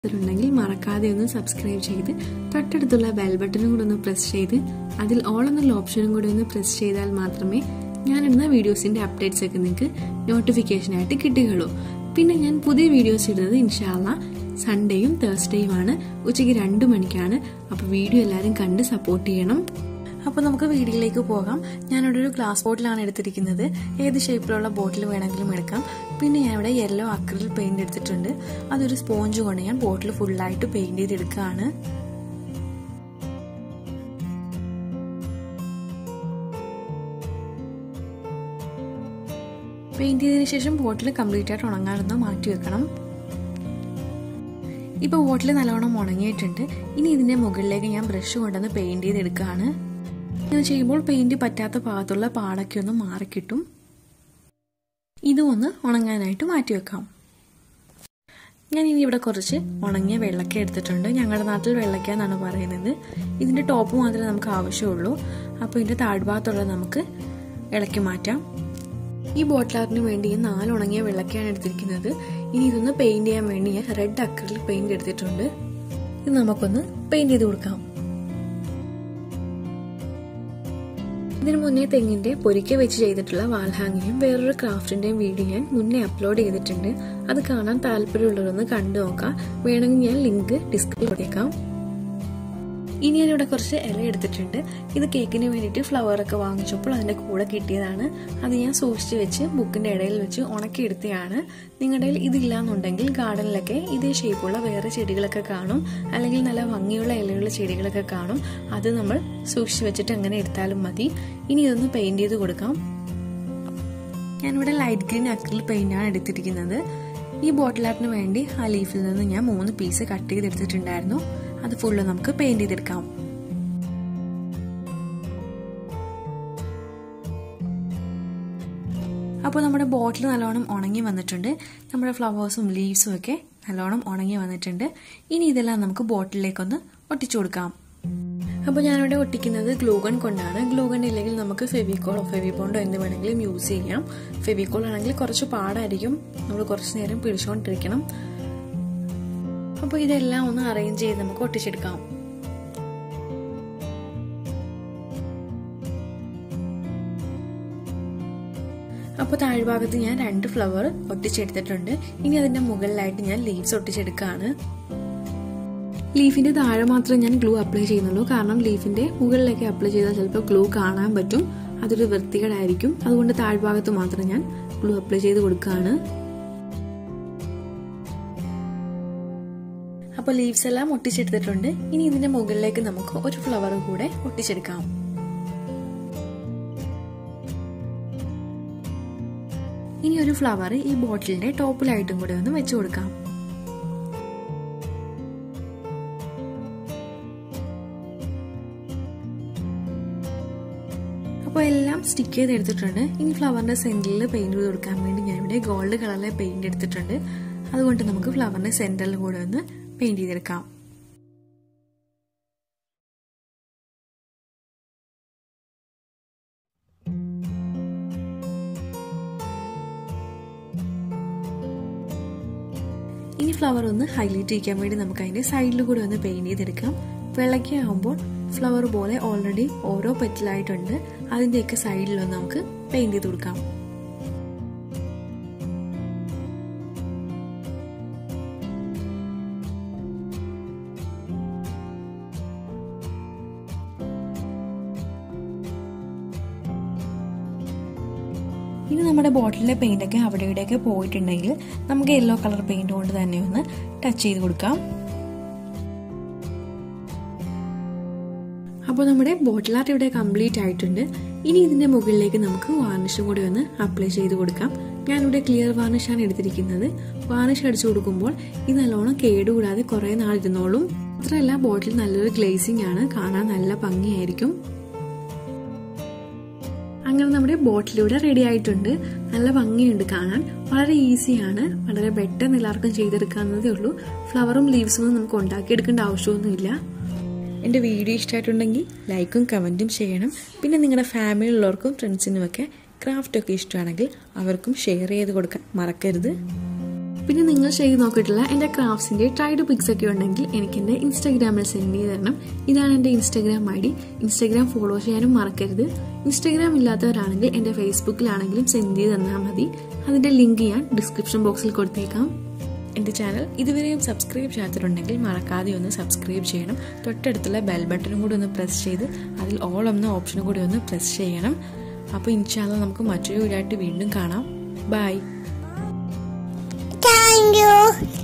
ഉണ്ടെങ്കിൽ മറക്കാതെ ഒന്ന് സബ്സ്ക്രൈബ് ചെയ്ത് തൊട്ടടുത്തുള്ള ബെൽ ബട്ടണും കൂടെ ഒന്ന് പ്രസ് ചെയ്ത് അതിൽ ഓൾ എന്നുള്ള ഓപ്ഷനും കൂടെ ഒന്ന് പ്രസ് ചെയ്താൽ മാത്രമേ ഞാനിടുന്ന വീഡിയോസിൻ്റെ അപ്ഡേറ്റ്സ് ഒക്കെ നിങ്ങൾക്ക് നോട്ടിഫിക്കേഷനായിട്ട് കിട്ടുകയുള്ളൂ പിന്നെ ഞാൻ പുതിയ വീഡിയോസ് ഇടുന്നത് ഇൻഷാല്ല സൺഡേയും തേഴ്സ്ഡേയുമാണ് ഉച്ചയ്ക്ക് രണ്ട് മണിക്കാണ് അപ്പോൾ വീഡിയോ എല്ലാവരും കണ്ട് സപ്പോർട്ട് ചെയ്യണം അപ്പോൾ നമുക്ക് വീഡിയോയിലേക്ക് പോകാം ഞാനിവിടെ ഒരു ഗ്ലാസ് ബോട്ടിലാണ് എടുത്തിരിക്കുന്നത് ഏത് ഷേപ്പിലുള്ള ബോട്ടിൽ വേണമെങ്കിലും എടുക്കാം പിന്നെ ഞാൻ ഇവിടെ യെല്ലോ അക്രിൽ പെയിന്റ് എടുത്തിട്ടുണ്ട് അതൊരു സ്പോഞ്ച് കൊണ്ട് ഞാൻ ബോട്ടിൽ ഫുള്ളായിട്ട് പെയിന്റ് ചെയ്തെടുക്കുകയാണ് പെയിന്റ് ചെയ്തതിന് ശേഷം ബോട്ടിൽ കംപ്ലീറ്റ് ആയിട്ട് ഉണങ്ങാനൊന്ന് മാറ്റി വെക്കണം ഇപ്പോൾ ബോട്ടിൽ നല്ലോണം ഉണങ്ങിയിട്ടുണ്ട് ഇനി ഇതിന്റെ മുകളിലേക്ക് ഞാൻ ബ്രഷ് കൊണ്ടുവന്ന് പെയിന്റ് ചെയ്തെടുക്കുകയാണ് ഇങ്ങനെ ചെയ്യുമ്പോൾ പെയിന്റ് പറ്റാത്ത ഭാഗത്തുള്ള പാടൊക്കെ ഒന്ന് മാറിക്കിട്ടും ഇതും ഒന്ന് ഉണങ്ങാനായിട്ട് മാറ്റി വെക്കാം ഞാൻ ഇനി ഇവിടെ കുറച്ച് ഉണങ്ങിയ വെള്ളക്ക എടുത്തിട്ടുണ്ട് ഞങ്ങളുടെ നാട്ടിൽ വെള്ളക്ക എന്നാണ് പറയുന്നത് ഇതിന്റെ ടോപ്പ് മാത്രമേ നമുക്ക് ആവശ്യമുള്ളൂ അപ്പോൾ ഇതിന്റെ താഴ്ഭാഗത്തുള്ളത് നമുക്ക് ഇളക്കി മാറ്റാം ഈ ബോട്ടിൽ ആർട്ടിന് വേണ്ടി നാല് ഉണങ്ങിയ വെള്ളക്കയാണ് എടുത്തിരിക്കുന്നത് ഇനി ഇതൊന്ന് പെയിന്റ് ചെയ്യാൻ വേണ്ടി ഞാൻ റെഡ് അക്രിൽ പെയിന്റ് എടുത്തിട്ടുണ്ട് ഇത് നമുക്കൊന്ന് പെയിന്റ് ചെയ്ത് കൊടുക്കാം ഇതിനു മുന്നേ തെങ്ങിന്റെ പൊരിക്ക വെച്ച് ചെയ്തിട്ടുള്ള വാൽഹാങ്ങിയും വേറൊരു ക്രാഫ്റ്റിന്റെയും വീഡിയോ ഞാൻ മുന്നേ അപ്ലോഡ് ചെയ്തിട്ടുണ്ട് അത് കാണാൻ താല്പര്യമുള്ളവരൊന്ന് കണ്ടു നോക്കാം വേണമെങ്കിൽ ഞാൻ ലിങ്ക് ഡിസ്ക്രിപ്ഷൻ കൊടുത്തേക്കാം ഇനി ഞാനിവിടെ കുറച്ച് ഇല എടുത്തിട്ടുണ്ട് ഇത് കേക്കിന് വേണ്ടിയിട്ട് ഫ്ലവർ ഒക്കെ വാങ്ങിച്ചപ്പോൾ അതിന്റെ കൂടെ കിട്ടിയതാണ് അത് ഞാൻ സൂക്ഷിച്ച് വെച്ച് ബുക്കിന്റെ ഇടയിൽ വെച്ച് ഉണക്കിയെടുത്തതാണ് നിങ്ങളുടെ കയ്യിൽ ഇതില്ല എന്നുണ്ടെങ്കിൽ ഗാർഡനിലൊക്കെ ഇതേ ഷേപ്പുള്ള വേറെ ചെടികളൊക്കെ കാണും അല്ലെങ്കിൽ നല്ല ഭംഗിയുള്ള ഇലയുള്ള ചെടികളൊക്കെ കാണും അത് നമ്മൾ സൂക്ഷിച്ച് വെച്ചിട്ട് അങ്ങനെ എടുത്താലും മതി ഇനി ഇതൊന്ന് പെയിന്റ് ചെയ്ത് കൊടുക്കാം ഞാനിവിടെ ലൈറ്റ് ഗ്രീൻ അക്രിൽ പെയിന്റാണ് എടുത്തിരിക്കുന്നത് ഈ ബോട്ടിൽ ആർട്ടിന് വേണ്ടി ആ ലീഫിൽ നിന്ന് ഞാൻ മൂന്ന് പീസ് കട്ട് ചെയ്തെടുത്തിട്ടുണ്ടായിരുന്നു അത് ഫുള്ള് നമുക്ക് പെയിന്റ് ചെയ്തെടുക്കാം അപ്പോൾ നമ്മുടെ ബോട്ടിൽ നല്ലോണം ഉണങ്ങി വന്നിട്ടുണ്ട് നമ്മുടെ ഫ്ലവേഴ്സും ലീവ്സും ഒക്കെ നല്ലോണം ഉണങ്ങി വന്നിട്ടുണ്ട് ഇനി ഇതെല്ലാം നമുക്ക് ബോട്ടിലേക്കൊന്ന് ഒട്ടിച്ചു കൊടുക്കാം അപ്പോൾ ഞാനിവിടെ ഒട്ടിക്കുന്നത് ഗ്ലൂഗൺ കൊണ്ടാണ് ഗ്ലൂഗൺ ഇല്ലെങ്കിൽ നമുക്ക് ഫെവിക്കോളോ ഫെവിബോണ്ടോ എന്ത് വേണമെങ്കിലും യൂസ് ചെയ്യാം ഫെവിക്കോൾ ആണെങ്കിൽ കുറച്ച് പാടായിരിക്കും നമ്മൾ കുറച്ച് നേരം പിടിച്ചുകൊണ്ടിരിക്കണം അപ്പോൾ ഇതെല്ലാം ഒന്ന് അറേഞ്ച് ചെയ്ത് നമുക്ക് ഒട്ടിച്ചെടുക്കാം അപ്പോൾ താഴ്ഭാഗത്ത് ഞാൻ രണ്ട് ഫ്ലവർ ഒട്ടിച്ചെടുത്തിട്ടുണ്ട് ഇനി അതിന്റെ മുകളിലായിട്ട് ഞാൻ ലീവ്സ് ഒട്ടിച്ചെടുക്കുകയാണ് ലീഫിന്റെ താഴെ മാത്രമേ ഞാൻ ഗ്ലൂ അപ്ലൈ ചെയ്യുന്നുള്ളൂ കാരണം ലീഫിന്റെ മുകളിലേക്ക് അപ്ലൈ ചെയ്താൽ ചിലപ്പോൾ ഗ്ലൂ കാണാൻ പറ്റും അതൊരു വൃത്തികേടായിരിക്കും അതുകൊണ്ട് താഴ്ഭാഗത്ത് മാത്രം ഞാൻ ഗ്ലൂ അപ്ലൈ ചെയ്ത് കൊടുക്കുകയാണ് അപ്പോൾ ലീവ്സ് എല്ലാം ഒട്ടിച്ചെടുത്തിട്ടുണ്ട് ഇനി ഇതിന്റെ മുകളിലേക്ക് നമുക്ക് ഒരു ഫ്ലവർ കൂടെ ഒട്ടിച്ചെടുക്കാം ഇനി ഒരു ഫ്ലവർ ഈ ബോട്ടിലിന്റെ ടോപ്പിലായിട്ടും കൂടെ ഒന്ന് വെച്ചു കൊടുക്കാം അപ്പോൾ എല്ലാം സ്റ്റിക്ക് ചെയ്ത് എടുത്തിട്ടുണ്ട് ഇനി ഫ്ലവറിന്റെ സെന്ററിൽ പെയിന്റ് ചെയ്ത് കൊടുക്കാൻ വേണ്ടി ഞാൻ ഇവിടെ ഗോൾഡ് കളറിലെ പെയിന്റ് എടുത്തിട്ടുണ്ട് അതുകൊണ്ട് നമുക്ക് ഫ്ലവറിന്റെ സെന്ററിൽ കൂടെ ഒന്ന് പെയിന്റ് ചെയ്തെടുക്കാം ഇനി ഫ്ലവർ ഒന്ന് ഹൈലൈറ്റ് ചെയ്യാൻ വേണ്ടി നമുക്ക് അതിന്റെ സൈഡിൽ കൂടെ ഒന്ന് പെയിന്റ് ചെയ്തെടുക്കാം വെള്ളയ്ക്ക ആകുമ്പോൾ ഫ്ലവർ പോലെ ഓൾറെഡി ഓരോ പെറ്റലായിട്ടുണ്ട് അതിന്റെയൊക്കെ സൈഡിലൊന്ന് നമുക്ക് പെയിന്റ് ചെയ്ത് കൊടുക്കാം ഇനി നമ്മുടെ ബോട്ടിലിലെ പെയിന്റ് ഒക്കെ അവിടെ ഇവിടെയൊക്കെ പോയിട്ടുണ്ടെങ്കിൽ നമുക്ക് യെല്ലോ കളർ പെയിന്റ് കൊണ്ട് തന്നെ ഒന്ന് ടച്ച് ചെയ്ത് കൊടുക്കാം അപ്പോൾ നമ്മുടെ ബോട്ടിൽ ആർട്ട് ഇവിടെ കംപ്ലീറ്റ് ആയിട്ടുണ്ട് ഇനി ഇതിന്റെ മുകളിലേക്ക് നമുക്ക് വാർണിഷും കൂടി ഒന്ന് അപ്ലൈ ചെയ്ത് കൊടുക്കാം ഞാനിവിടെ ക്ലിയർ വാർണിഷാണ് എടുത്തിരിക്കുന്നത് വാർണിഷ് അടിച്ചു കൊടുക്കുമ്പോൾ ഇത് നല്ലോണം കേടുകൂടാതെ കുറേ നാൾ ഇരുന്നോളും മാത്രമല്ല ബോട്ടിൽ നല്ലൊരു ഗ്ലേസിംഗ് ആണ് കാണാൻ നല്ല ഭംഗിയായിരിക്കും അങ്ങനെ നമ്മുടെ ബോട്ടിലൂടെ റെഡി ആയിട്ടുണ്ട് നല്ല ഭംഗിയുണ്ട് കാണാൻ വളരെ ഈസിയാണ് വളരെ പെട്ടെന്ന് എല്ലാവർക്കും ചെയ്തെടുക്കാവുന്നതേ ഉള്ളൂ ഫ്ലവറും ലീവ്സും ഒന്നും നമുക്ക് ഉണ്ടാക്കിയെടുക്കേണ്ട ആവശ്യമൊന്നുമില്ല എൻ്റെ വീഡിയോ ഇഷ്ടമായിട്ടുണ്ടെങ്കിൽ ലൈക്കും കമൻറ്റും ചെയ്യണം പിന്നെ നിങ്ങളുടെ ഫാമിലിയിലുള്ളവർക്കും ഫ്രണ്ട്സിനുമൊക്കെ ക്രാഫ്റ്റൊക്കെ ഇഷ്ടമാണെങ്കിൽ അവർക്കും ഷെയർ ചെയ്ത് കൊടുക്കാൻ മറക്കരുത് പിന്നെ നിങ്ങൾ ചെയ്ത് നോക്കിയിട്ടുള്ള എൻ്റെ ക്രാഫ്റ്റ്സിൻ്റെ ട്രൈഡ് പിക്സ് ഒക്കെ ഉണ്ടെങ്കിൽ എനിക്ക് എൻ്റെ ഇൻസ്റ്റാഗ്രാമിൽ സെൻഡ് ചെയ്ത് തരണം ഇതാണ് എൻ്റെ Instagram I D Instagram follow ചെയ്യാനും മറക്കരുത് ഇൻസ്റ്റാഗ്രാം ഇല്ലാത്തവരാണെങ്കിൽ എൻ്റെ ഫേസ്ബുക്കിലാണെങ്കിലും സെൻഡ് ചെയ്ത് തന്നാൽ മതി അതിൻ്റെ ലിങ്ക് ഞാൻ ഡിസ്ക്രിപ്ഷൻ ബോക്സിൽ കൊടുത്തേക്കാം എൻ്റെ ചാനൽ ഇതുവരെയും സബ്സ്ക്രൈബ് ചെയ്യാത്തിട്ടുണ്ടെങ്കിൽ മറക്കാതെ ഒന്ന് സബ്സ്ക്രൈബ് ചെയ്യണം തൊട്ടടുത്തുള്ള ബെൽ ബട്ടണും കൂടി ഒന്ന് പ്രസ് ചെയ്ത് അതിൽ ഓൾ എന്ന ഓപ്ഷനും കൂടി ഒന്ന് പ്രസ് ചെയ്യണം അപ്പോൾ ഇൻഷാല്ല നമുക്ക് മറ്റൊരു വീഡിയോ ആയിട്ട് വീണ്ടും കാണാം ബൈ Thank you.